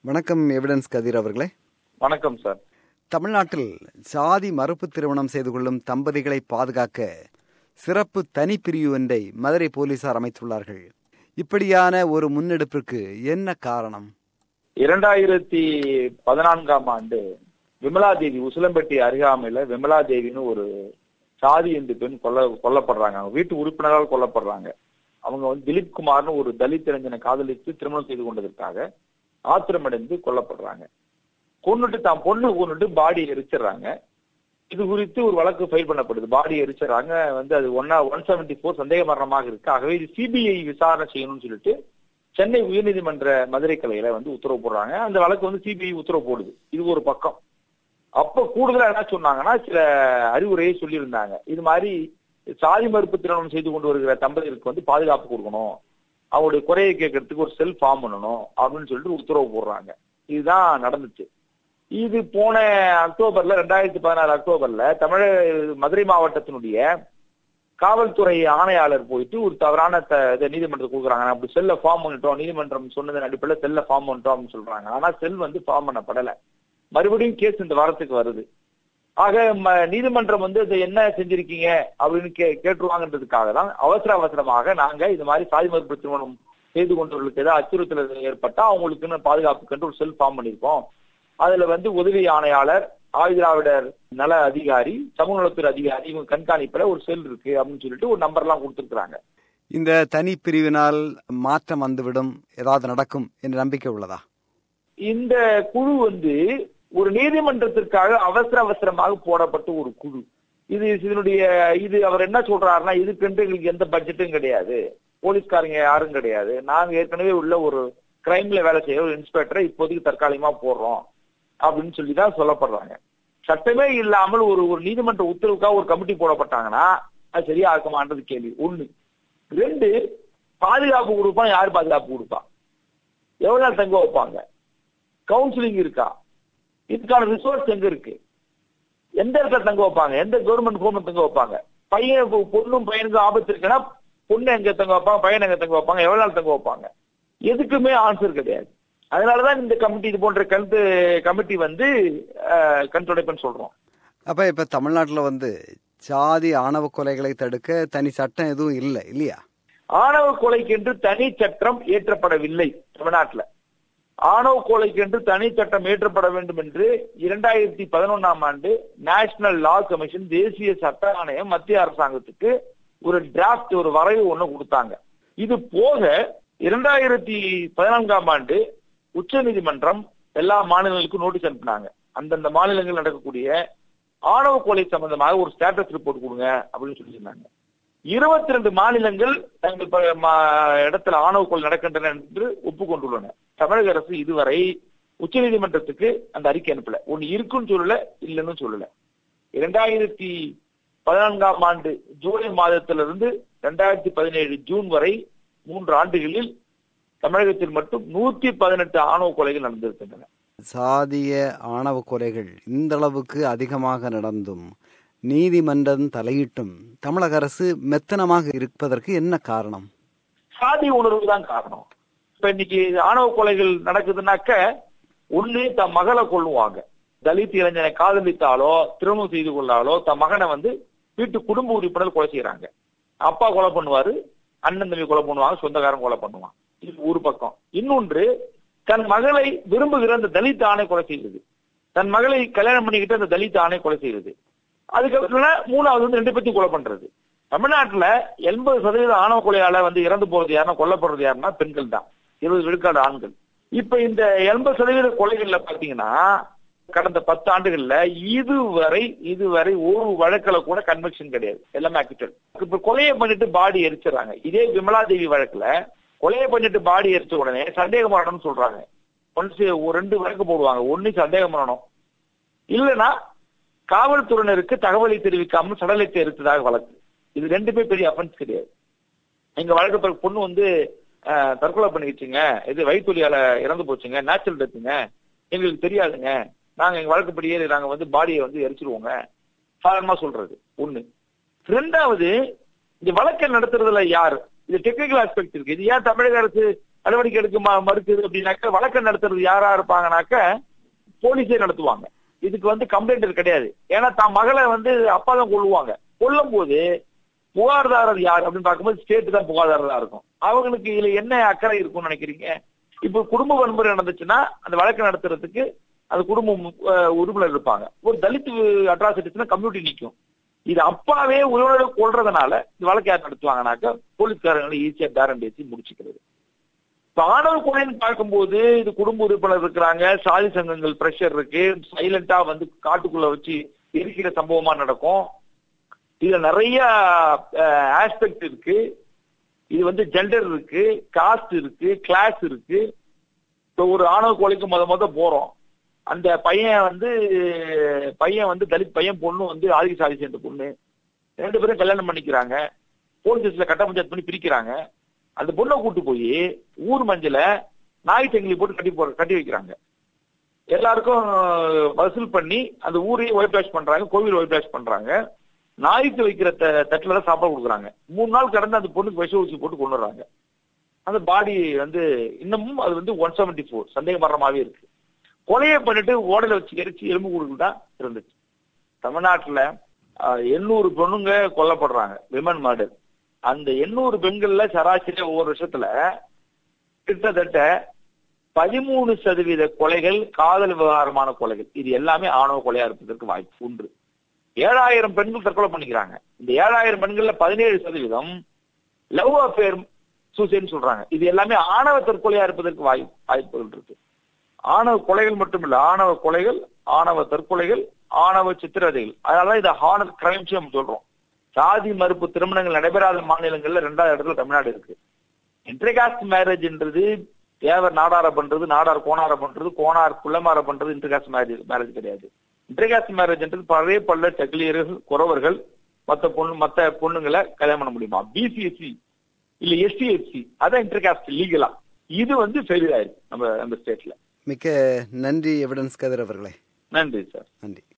வணக்கம் எவிடன்ஸ் கதிர் அவர்களே வணக்கம் சார் தமிழ்நாட்டில் சாதி மறுப்பு திருமணம் செய்து கொள்ளும் தம்பதிகளை பாதுகாக்க சிறப்பு தனிப்பிரிவு ஒன்றை மதுரை போலீசார் அமைத்துள்ளார்கள் இப்படியான ஒரு முன்னெடுப்பிற்கு என்ன காரணம் இரண்டாயிரத்தி பதினான்காம் ஆண்டு விமலாதேவி உசிலம்பட்டி அருகாமையில விமலாதேவின்னு ஒரு சாதி இந்து பெண் கொல்ல கொல்லப்படுறாங்க அவங்க வீட்டு உறுப்பினரால் கொல்லப்படுறாங்க அவங்க வந்து திலீப் குமார்னு ஒரு தலித் இளைஞனை காதலித்து திருமணம் செய்து கொண்டதற்காக ஆத்திரமடைந்து கொல்லப்படுறாங்க கொன்னுட்டு தான் பொண்ணு கொன்னுட்டு பாடி எரிச்சிடுறாங்க இது குறித்து ஒரு வழக்கு ஃபைல் பண்ணப்படுது பாடி எரிச்சிடறாங்க வந்து அது ஒன்னா ஒன் செவன்டி ஃபோர் சந்தேக மரணமாக இருக்கு ஆகவே இது சிபிஐ விசாரணை செய்யணும்னு சொல்லிட்டு சென்னை உயர்நீதிமன்ற மதுரை கிளையில வந்து உத்தரவு போடுறாங்க அந்த வழக்கு வந்து சிபிஐ உத்தரவு போடுது இது ஒரு பக்கம் அப்ப கூடுதலா என்ன சொன்னாங்கன்னா சில அறிவுரையை சொல்லியிருந்தாங்க இது மாதிரி சாதி மறுப்பு திருமணம் செய்து கொண்டு வருகிற தம்பதிகளுக்கு வந்து பாதுகாப்பு கொடுக்கணும் அவங்களுடைய குறையை கேட்கறதுக்கு ஒரு செல் ஃபார்ம் பண்ணணும் அப்படின்னு சொல்லிட்டு உத்தரவு போடுறாங்க இதுதான் நடந்துச்சு இது போன அக்டோபர்ல ரெண்டாயிரத்தி பதினாறு அக்டோபர்ல தமிழக மதுரை மாவட்டத்தினுடைய காவல்துறை ஆணையாளர் போயிட்டு ஒரு தவறான த- இதை நீதிமன்றத்துக்கு கொடுக்குறாங்க நான் அப்படி செல்ல ஃபார்ம் பண்ணிட்டோம் நீதிமன்றம் சொன்னதன் அடிப்படையில் செல்ல ஃபார்ம் பண்ணிட்டோம் அப்படின்னு சொல்றாங்க ஆனா செல் வந்து ஃபார்ம் பண்ணப்படல மறுபடியும் கேஸ் இந்த வாரத்துக்கு வருது ஆக ம- நீதிமன்றம் வந்து இதை என்ன செஞ்சிருக்கீங்க அப்படின்னு கே கேட்டுருவாங்கன்றதுக்காக தான் அவசர அவசரமாக நாங்க இது மாதிரி சாதி மறுப்பு திருமணம் செய்து கொண்டவர்களுக்கு ஏதாவது அச்சுறுத்தல் ஏற்பட்டா அவங்களுக்குன்னு பாதுகாப்புக்கு ஒரு செல் ஃபார்ம் பண்ணியிருக்கோம் அதுல வந்து உதவி ஆணையாளர் ஆயுதிராவிடர் நல அதிகாரி சமூக நலத்துறை அதிகாரி இவங்க கண்காணிப்புல ஒரு செல் இருக்கு அப்படின்னு சொல்லிட்டு ஒரு நம்பர் எல்லாம் கொடுத்துருக்காங்க இந்த தனிப்பிரிவினால் மாற்றம் வந்துவிடும் ஏதாவது நடக்கும் என்ற நம்பிக்கை உள்ளதா இந்த குழு வந்து ஒரு நீதிமன்றத்திற்காக அவசர அவசரமாக போடப்பட்ட ஒரு குழு இது இதனுடைய இது அவர் என்ன சொல்றாருன்னா இதுக்கென்று எங்களுக்கு எந்த பட்ஜெட்டும் கிடையாது போலீஸ்காரங்க யாரும் கிடையாது நாங்க ஏற்கனவே உள்ள ஒரு கிரைம்ல வேலை செய்ய ஒரு இன்ஸ்பெக்டரை இப்போதைக்கு தற்காலிகமா போடுறோம் அப்படின்னு சொல்லி தான் சொல்லப்படுறாங்க சட்டமே இல்லாமல் ஒரு ஒரு நீதிமன்ற உத்தரவுக்காக ஒரு கமிட்டி போடப்பட்டாங்கன்னா அது சரியா இருக்குமான்றது கேள்வி ஒண்ணு ரெண்டு பாதுகாப்பு கொடுப்பா யார் பாதுகாப்பு கொடுப்பா எவ்வளவு நாள் தங்க வைப்பாங்க கவுன்சிலிங் இருக்கா இதுக்கான ரிசோர்ஸ் எங்க இருக்கு எந்த இடத்துல தங்க வைப்பாங்க எந்த கவர்மெண்ட் ஹோம் தங்க வைப்பாங்க பையன் இப்போ பொண்ணும் பையனுக்கும் ஆபத்து இருக்குன்னா பொண்ணு எங்க தங்க வைப்பாங்க பையன் எங்க தங்க வைப்பாங்க எவ்வளவு நாள் தங்க வைப்பாங்க எதுக்குமே ஆன்சர் கிடையாது அதனாலதான் இந்த கமிட்டி இது போன்ற கருத்து கமிட்டி வந்து அஹ், கண் துடைப்புன்னு சொல்றோம் அப்ப இப்ப தமிழ்நாட்டுல வந்து சாதி ஆணவ கொலைகளை தடுக்க தனி சட்டம் எதுவும் இல்லை இல்லையா ஆணவ கொலைக்கென்று தனி சட்டம் இயற்றப்படவில்லை தமிழ்நாட்டுல ஆணவ கொலைக்கென்று தனி சட்டம் இயற்றப்பட வேண்டும் என்று இரண்டாயிரத்தி பதினொன்னாம் ஆண்டு நேஷனல் லா கமிஷன் தேசிய சட்ட ஆணையம் மத்திய அரசாங்கத்துக்கு ஒரு டிராப்ட் ஒரு வரைவு ஒண்ணு கொடுத்தாங்க இது போக இரண்டாயிரத்தி பதினான்காம் ஆண்டு உச்ச நீதிமன்றம் எல்லா மாநிலங்களுக்கும் நோட்டீஸ் அனுப்பினாங்க அந்தந்த மாநிலங்கள் நடக்கக்கூடிய ஆணவ கொலை சம்பந்தமாக ஒரு ஸ்டேட்டஸ் ரிப்போர்ட் கொடுங்க அப்படின்னு சொல்லியிருந்தாங்க இருபத்தி ரெண்டு மாநிலங்கள் தங்கள் ப- மா- இடத்துல ஆணவ கொலை நடக்கின்றன என்று ஒப்புக்கொண்டுள்ளன தமிழக அரசு இதுவரை உச்சநீதிமன்றத்துக்கு அந்த அறிக்கை அனுப்பல ஒண்ணு இருக்குன்னு சொல்லல இல்லைன்னு சொல்லல இரண்டாயிரத்தி பதினான்காம் ஆண்டு ஜூலை மாதத்திலிருந்து இரண்டாயிரத்தி பதினேழு ஜூன் வரை மூன்று ஆண்டுகளில் தமிழகத்தில் மட்டும் நூத்தி பதினெட்டு ஆணவ கொலைகள் நடந்திருக்கின்றன சாதிய ஆணவ கொலைகள் இந்த அளவுக்கு அதிகமாக நடந்தும் நீதிமன்றம் தலையிட்டும் தமிழக அரசு மெத்தனமாக இருப்பதற்கு என்ன காரணம் சாதி உணர்வு தான் காரணம் இப்ப இன்னைக்கு ஆணவ கொலைகள் நடக்குதுன்னாக்க ஒண்ணு தன் மகளை கொள்ளுவாங்க தலித் இளைஞனை காதலித்தாலோ திருமணம் செய்து கொள்ளாலோ தன் மகனை வந்து வீட்டு குடும்ப உறுப்பினர் கொலை செய்யறாங்க அப்பா கொலை பண்ணுவாரு அண்ணன் தம்பி கொலை பண்ணுவாங்க சொந்தக்காரன் கொலை பண்ணுவான் இது ஒரு பக்கம் இன்னொன்று தன் மகளை விரும்புகிற அந்த தலித் ஆணை கொலை செய்வது தன் மகளை கல்யாணம் பண்ணிக்கிட்டு அந்த தலித் ஆணை கொலை செய்வது அதுக்கப்புறம் மூணாவது வந்து ரெண்டு பேத்தையும் கொலை பண்றது தமிழ்நாட்டுல எண்பது சதவீத ஆணவ கொலையால வந்து இறந்து போறது யாருன்னா கொல்லப்படுறது யாருன்னா பெண்கள் தான் இருபது விழுக்காடு ஆண்கள் இப்ப இந்த எண்பது சதவீத கொலைகள்ல பாத்தீங்கன்னா கடந்த பத்து ஆண்டுகள்ல இதுவரை இதுவரை ஒரு வழக்குல கூட கன்வெக்ஷன் கிடையாது எல்லாமே அக்யூட்டல் இப்ப கொலையை பண்ணிட்டு பாடி எரிச்சிடறாங்க இதே விமலாதேவி வழக்குல கொலையை பண்ணிட்டு பாடி எரிச்ச உடனே சந்தேக மரணம்னு சொல்றாங்க ஒன்று ஒரு ரெண்டு வழக்கு போடுவாங்க ஒண்ணு சந்தேக மரணம் இல்லைன்னா காவல்துறையினருக்கு தகவலை தெரிவிக்காமல் சடலத்தை எரித்ததாக வழக்கு இது ரெண்டுமே பெரிய அஃபென்ஸ் கிடையாது எங்க வழக்கு பிறகு பொண்ணு வந்து அஹ், தற்கொலை பண்ணிக்கிச்சுங்க இது வயிற்றுலியால இறந்து போச்சுங்க நேச்சுரல் டெத்துங்க எங்களுக்கு தெரியாதுங்க நாங்க எங்க வழக்குப்படியே நாங்க வந்து பாடியை வந்து எரிச்சிருவோங்க சாதாரணமா சொல்றது ஒண்ணு ரெண்டாவது இந்த வழக்கை நடத்துறதுல யார் இது டெக்னிக்கல் ஆஸ்பெக்ட் இருக்கு இது ஏன் தமிழக அரசு நடவடிக்கை எடுக்க ம- மறுக்குது அப்படின்னாக்க வழக்கு நடத்துறது யாரா இருப்பாங்கனாக்க போலீஸே நடத்துவாங்க இதுக்கு வந்து கம்ப்ளைண்ட் கிடையாது ஏன்னா தான் மகளை வந்து அப்பா தான் கொள்ளுவாங்க கொல்லும் போது புகார்தாரர் யார் அப்படின்னு பார்க்கும்போது ஸ்டேட் தான் புகார்தாரரா இருக்கும் அவங்களுக்கு இதுல என்ன அக்கறை இருக்கும்னு நினைக்கிறீங்க இப்போ குடும்ப வன்முறை நடந்துச்சுன்னா அந்த வழக்கு நடத்துறதுக்கு அந்த குடும்பம் அஹ், உறுப்பினர் இருப்பாங்க ஒரு தலித் அட்ராசிட்டிஸ்னா கம்யூனிட்டி நிக்கும் இது அப்பாவே உறவினர் கொள்றதுனால இந்த வழக்கு யார் நடத்துவாங்கனாக்க போலீஸ்காரங்களை ஈஸியா பேரம் பேசி முடிச்சுக்கிறது இப்ப ஆணவ கொலைன்னு பார்க்கும்போது இது குடும்ப உறுப்பினர் இருக்கிறாங்க சாதி சங்கங்கள் பிரஷர் இருக்கு சைலண்டா வந்து காட்டுக்குள்ள வச்சு எரிக்கிற சம்பவமா நடக்கும் இதுல நிறைய ஆஸ்பெக்ட் இருக்கு இது வந்து ஜெண்டர் இருக்கு காஸ்ட் இருக்கு கிளாஸ் இருக்கு இப்போ ஒரு ஆணவ கொலைக்கு முத முத போறோம் அந்த பையன் வந்து பையன் வந்து தலித் பையன் பொண்ணு வந்து ஆதிக்க சாதி சேர்ந்த பொண்ணு ரெண்டு பேரும் கல்யாணம் பண்ணிக்கிறாங்க போலீஸ்ல கட்ட பஞ்சாயத்து பண்ணி பிரிக்கிறாங்க அந்த பொண்ணை கூட்டு போய் ஊர் மஞ்சள நாய் சங்கிலி போட்டு கட்டி போ கட்டி வைக்கிறாங்க எல்லாருக்கும் வசூல் பண்ணி அந்த ஊரையும் ஒயிட் வாஷ் பண்றாங்க கோவில் ஒயிட் வாஷ் பண்றாங்க நாய்க்கு வைக்கிற த- தட்டுல தான் சாப்பாடு கொடுக்குறாங்க மூணு நாள் கடந்து அந்த பொண்ணுக்கு விஷ ஊசி போட்டு கொண்டு வர்றாங்க அந்த பாடி வந்து இன்னமும் அது வந்து ஒன் செவன்டி ஃபோர் சந்தேகமரமாவே இருக்கு கொலையை பண்ணிட்டு ஓடையில வச்சு எரிச்சு எலும்பு கூடுகள் தான் இருந்துச்சு தமிழ்நாட்டுல எண்ணூறு பொண்ணுங்க கொல்லப்படுறாங்க விமன் மர்டர் அந்த எண்ணூறு பெண்கள்ல சராசரியா ஒவ்வொரு வருஷத்துல கிட்டத்தட்ட பதிமூணு சதவீத கொலைகள் காதல் விவகாரமான கொலைகள் இது எல்லாமே ஆணவ கொலையா இருப்பதற்கு வாய்ப்பு உண்டு ஏழாயிரம் பெண்கள் தற்கொலை பண்ணிக்கிறாங்க இந்த ஏழாயிரம் பெண்கள்ல பதினேழு சதவீதம் லவ் அஃபேர் சூசைன்னு சொல்றாங்க இது எல்லாமே ஆணவ தற்கொலையா இருப்பதற்கு வாய் வாய்ப்புகள் இருக்கு ஆணவ கொலைகள் மட்டும் இல்ல ஆணவ கொலைகள் ஆணவ தற்கொலைகள் ஆணவ சித்திரதைகள் அதனால இதை ஹானர் கிரைம்ஸ் நம்ம சொல்றோம் சாதி மறுப்பு திருமணங்கள் நடைபெறாத மாநிலங்கள்ல ரெண்டாவது இடத்துல தமிழ்நாடு இருக்கு இன்டர்காஸ்ட் மேரேஜ்ன்றது தேவர் நாடார பண்றது நாடார் கோணார பண்றது கோணார் குள்ளமார பண்றது இன்டர்காஸ்ட் மேரேஜ் மேரேஜ் கிடையாது இன்டர்காஸ்ட் மேரேஜ்ன்றது பழைய பல்ல செக்கிலியர்கள் குறவர்கள் மத்த பொண்ணு மத்த பொண்ணுங்களை கல்யாணம் பண்ண முடியுமா பிசிஎஸ்சி இல்ல எஸ்சி எஸ்சி அதான் இன்டர்காஸ்ட் லீகலா இது வந்து ஃபெயிலியர் ஆயிருக்கு நம்ம நம்ம ஸ்டேட்ல மிக்க நன்றி எவிடன்ஸ் கதிர் அவர்களே நன்றி சார் நன்றி